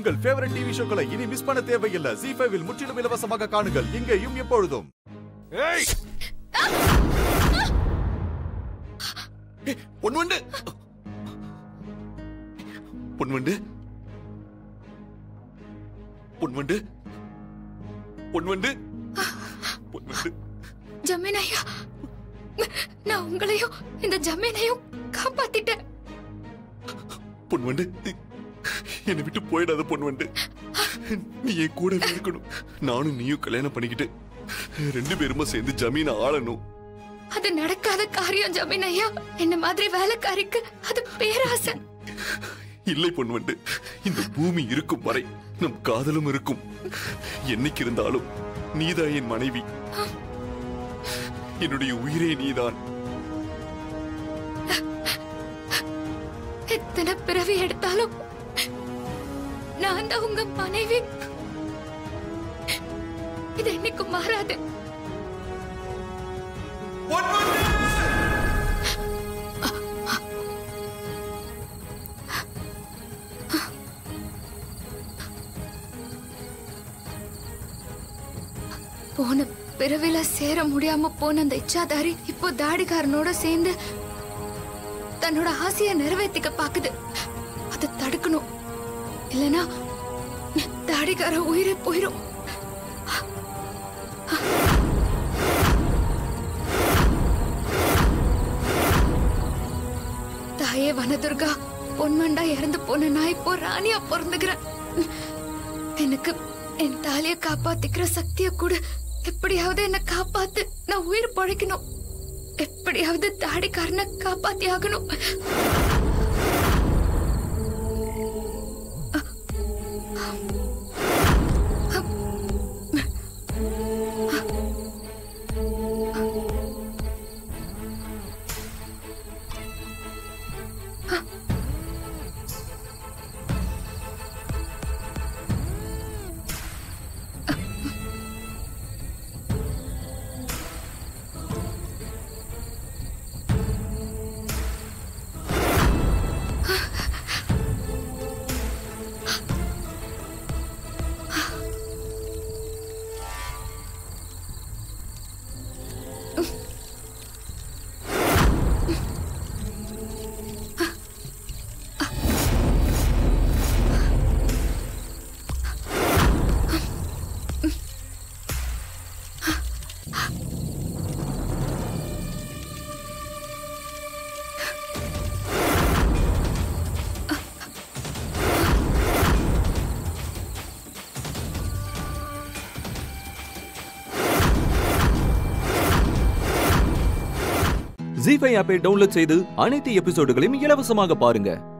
உங்கள் favourite TV ஷோக்களை இனி miss பண்ண தேவையில்லை ஜி ஃபைவில் முற்றிலும் இலவசமாக காணுங்கள் இங்கேயும் எப்பொழுதும் ஏய் பொன்வண்டு பொன்வண்டு பொன்வண்டு பொன்வண்டு பொன்வண்டு ஜமீன் ஐயா நான் உங்களையும் இந்த ஜமீனையும் காப்பாத்திட்டேன் பொன்வண்டு என்னை விட்டு போயிடாத பொன்வண்டு நீ என் கூட இருக்கணும் நானும் நீயும் கல்யாணம் பண்ணிக்கிட்டு ரெண்டு பேருமா சேர்ந்து ஜமீனை ஆளணும் அது நடக்காத காரியம் ஜமீன் ஐயா என்ன மாதிரி வேலைக்காரிக்கு அது பேராசை இல்லை பொன்வண்டு இந்த பூமி இருக்கும் வரை நம் காதலும் இருக்கும் என்னைக்கு இருந்தாலும் நீதான் என் மனைவி என்னுடைய உயிரே நீதான் எத்தனை பிறவி எடுத்தாலும் நான் தான் உங்க மனைவி இது என்னைக்கும் மாறாது போன பிறவில சேர முடியாம போன அந்த இச்சாதாரி இப்போ தாடிக்காரனோட சேர்ந்து தன்னோட ஆசைய நிறைவேற்றிக்க பாக்குது அதை தடுக்கணும் இல்லனா தாடிக்கார உயிரே போயிரும் தாயே வனதுர்கா பொன்மண்டா இறந்து போன நான் இப்போ ராணியா பிறந்துக்கிறேன் எனக்கு என் தாலிய காப்பாத்திக்கிற சக்திய கூட எப்படியாவது என்ன காப்பாத்து நான் உயிர் பழைக்கணும் எப்படியாவது தாடிக்காரனை காப்பாத்தி ஆகணும் ஜி ஃபைவ் ஆப்பை டவுன்லோட் செய்து அனைத்து எபிசோடுகளையும் இலவசமாக பாருங்க